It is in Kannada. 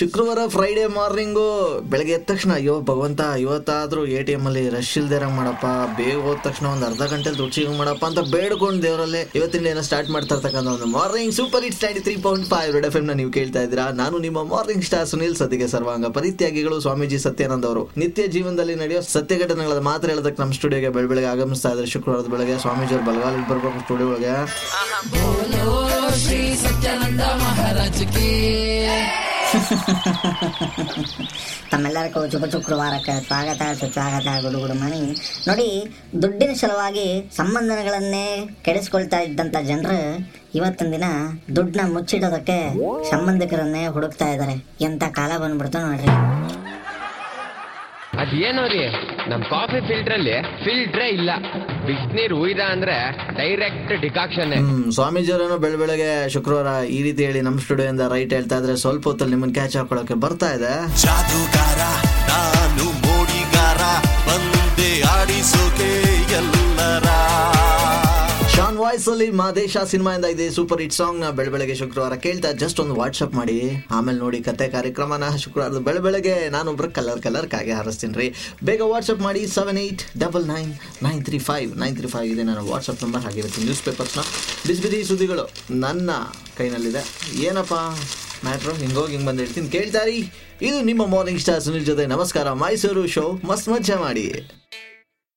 ಶುಕ್ರವಾರ ಫ್ರೈಡೆ ಮಾರ್ನಿಂಗು ಬೆಳಗ್ಗೆ ಎದ್ದ ತಕ್ಷಣ ಅಯ್ಯೋ ಭಗವಂತ ಇವತ್ತಾದ್ರೂ ಎ ಟಿ ಎಮ್ ಅಲ್ಲಿ ರಶ್ ಇಲ್ದೇರ ಮಾಡಪ್ಪ ಬೇಗ ಹೋದ ತಕ್ಷಣ ಒಂದು ಅರ್ಧ ಗಂಟೆ ದುಡ್ಡು ಸಿಗಂಗ್ ಮಾಡಪ್ಪ ಅಂತ ಬೇಡ್ಕೊಂಡು ದೇವರಲ್ಲಿ ಇವತ್ತಿನ ಏನೋ ಸ್ಟಾರ್ಟ್ ಮಾಡ್ತಾ ಇರ್ತಕ್ಕಂಥ ಒಂದು morning super hits ninety three point five red F ನೀವು ಕೇಳ್ತಾ ಇದ್ದೀರಾ ನಾನು ನಿಮ್ಮ ಮಾರ್ನಿಂಗ್ ಸ್ಟಾರ್ ಸುನಿಲ್ ಸದ್ಯಕ್ಕೆ ಸರ್ವಾಂಗ ಪರಿತ್ಯಾಗಿಗಳು ಸ್ವಾಮೀಜಿ ಸತ್ಯಾನಂದ ಅವರು ನಿತ್ಯ ಜೀವನದಲ್ಲಿ ನಡೆಯೋ ಸತ್ಯ ಘಟನೆಗಳ ಮಾತ್ರ ಹೇಳೋದಕ್ಕೆ ನಮ್ಮ ಸ್ಟುಡಿಯೋಗೆ ಬೆಳ ಬೆಳಗ್ಗೆ ಆಗಮಿಸ್ತಾ ಇದ್ದಾರೆ ಶುಕ್ರವಾರದ ಬೆಳಗ್ಗೆ ಸ್ವಾಮೀಜಿ ಅವ್ರು ಬಲಗಾಲಿಗೆ ಬರ್ಬೇಕು ಸ್ಟುಡಿಯೋ ಒಳಗೆ ತಮ್ಮೆಲ್ಲರಿಗೂ ಶುಭ ಶುಕ್ರವಾರಕ್ಕೆ ಸ್ವಾಗತ ಸುಸ್ವಾಗತ ಗುಡು ಗುಡು ಮಣಿ ನೋಡಿ ದುಡ್ಡಿನ ಸಲುವಾಗಿ ಸಂಬಂಧಗಳನ್ನೇ ಕೆಡಿಸ್ಕೊಳ್ತಾ ಇದ್ದಂತ ಜನರು ಇವತ್ತಿನ ದಿನ ದುಡ್ಡನ್ನ ಮುಚ್ಚಿಡೋದಕ್ಕೆ ಸಂಬಂಧಿಕರನ್ನೇ ಹುಡುಕ್ತಾ ಇದ್ದಾರೆ ಎಂತ ಕಾಲ ಬಂದ್ಬಿಡ್ತು ನೋಡ್ರಿ ಅದೇನೋ ರೀ ನಮ್ ಕಾಫಿ ಫಿಲ್ಟರ್ ಅಲ್ಲಿ ಫಿಲ್ಟ್ರೇ ಇಲ್ಲ ಬಿಸಿನೀರ್ ಉಯ್ದ ಅಂದ್ರೆ ಡೈರೆಕ್ಟ್ ಡಿಕಾಕ್ಷನ್ ಹ್ಮ್ ಸ್ವಾಮೀಜಿ ಅವರೇನೋ ಬೆಳ ಬೆಳಗ್ಗೆ ಶುಕ್ರವಾರ ಈ ರೀತಿ ಹೇಳಿ ನಮ್ಮ ಸ್ಟುಡಿಯೋಯಿಂದ ರೈಟ್ ಹೇಳ್ತಾ ಇದ್ರೆ ಸ್ವಲ್ಪ ಹೊತ್ತಲ್ಲಿ ನಿಮ್ಮನ್ನ ಕ್ಯಾಚ್ ಹಾಕೊಳಕ್ಕೆ ಬರ್ತಾ ಇದೆ ಜಾದುಗಾರ ನಾನು ಮೋಡಿಗಾರ ಬಂದೆ ಆಡಿಸೋಕೆ ಎಲ್ಲರ ಶಾನ್ ವಾಯ್ಸ್ ಅಲ್ಲಿ ಮಾದೇಶ ಸಿನಿಮಾಯಿಂದ ಇದೆ ಸೂಪರ್ ಹಿಟ್ ಸಾಂಗ್ ನ ಬೆಳ ಬೆಳಗ್ಗೆ ಶುಕ್ರವಾರ ಕೇಳ್ತಾ ಜಸ್ಟ್ ಒಂದು ವಾಟ್ಸಪ್ ಮಾಡಿ ಆಮೇಲೆ ನೋಡಿ ಕತೆ ಕಾರ್ಯಕ್ರಮನ ಶುಕ್ರವಾರದ ಬೆಳ ಬೆಳಗ್ಗೆ ನಾನೊಬ್ರು ಕಲರ್ ಕಲರ್ ಕಾಗೆ ಹಾರಿಸ್ತೀನಿ ರೀ ಬೇಗ ವಾಟ್ಸಪ್ ಮಾಡಿ seven eight double nine nine three five nine three five ಇದೆ ನನ್ನ ವಾಟ್ಸಪ್ ನಂಬರ್ ಆಗಿರುತ್ತೆ ನ್ಯೂಸ್ ಪೇಪರ್ಸ್ನ ಬಿಸಿ ಬಿಸಿ ಸುದ್ದಿಗಳು ನನ್ನ ಕೈನಲ್ಲಿದೆ ಏನಪ್ಪ ಮ್ಯಾಟ್ರು ಹಿಂಗೋಗಿ ಹಿಂಗೆ ಬಂದು ಹೇಳ್ತೀನಿ ಕೇಳ್ತಾರಿ ಇದು ನಿಮ್ಮ ಮಾರ್ನಿಂಗ್ ಸ್ಟಾರ್ ಸುನಿಲ್ ಜೊತೆ ನಮಸ್ಕಾರ ಮೈಸೂರು ಶೋ ಮಸ್ತ್ ಮಜ್ಜಾ ಮಾಡಿ